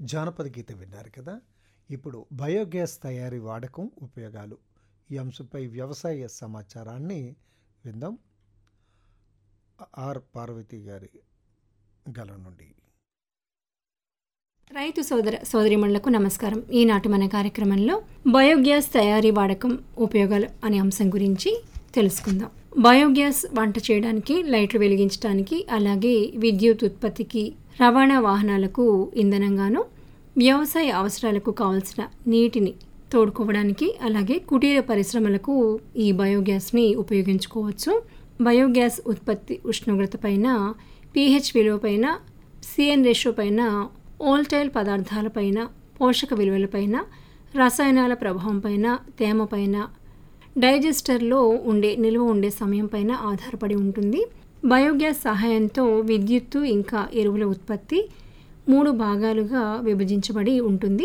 జానపద గీతం విన్నారు కదా ఇప్పుడు బయోగ్యాస్ తయారీ వాడకం ఉపయోగాలు ఈ అంశంపై వ్యవసాయ సమాచారాన్ని విందాం ఆర్ పార్వతి గారి గల నుండి రైతు సోదర సోదరిమణులకు నమస్కారం ఈనాటి మన కార్యక్రమంలో బయోగ్యాస్ తయారీ వాడకం ఉపయోగాలు అనే అంశం గురించి తెలుసుకుందాం బయోగ్యాస్ వంట చేయడానికి లైట్లు వెలిగించడానికి అలాగే విద్యుత్ ఉత్పత్తికి రవాణా వాహనాలకు ఇంధనంగాను వ్యవసాయ అవసరాలకు కావలసిన నీటిని తోడుకోవడానికి అలాగే కుటీర పరిశ్రమలకు ఈ బయోగ్యాస్ని ఉపయోగించుకోవచ్చు బయోగ్యాస్ ఉత్పత్తి ఉష్ణోగ్రత పైన పీహెచ్ విలువ పైన సిఎన్ రేషియో పైన ఓల్టైల్ పదార్థాలపైన పోషక విలువలపైన రసాయనాల ప్రభావం పైన తేమ పైన డైజెస్టర్లో ఉండే నిల్వ ఉండే సమయం పైన ఆధారపడి ఉంటుంది బయోగ్యాస్ సహాయంతో విద్యుత్తు ఇంకా ఎరువుల ఉత్పత్తి మూడు భాగాలుగా విభజించబడి ఉంటుంది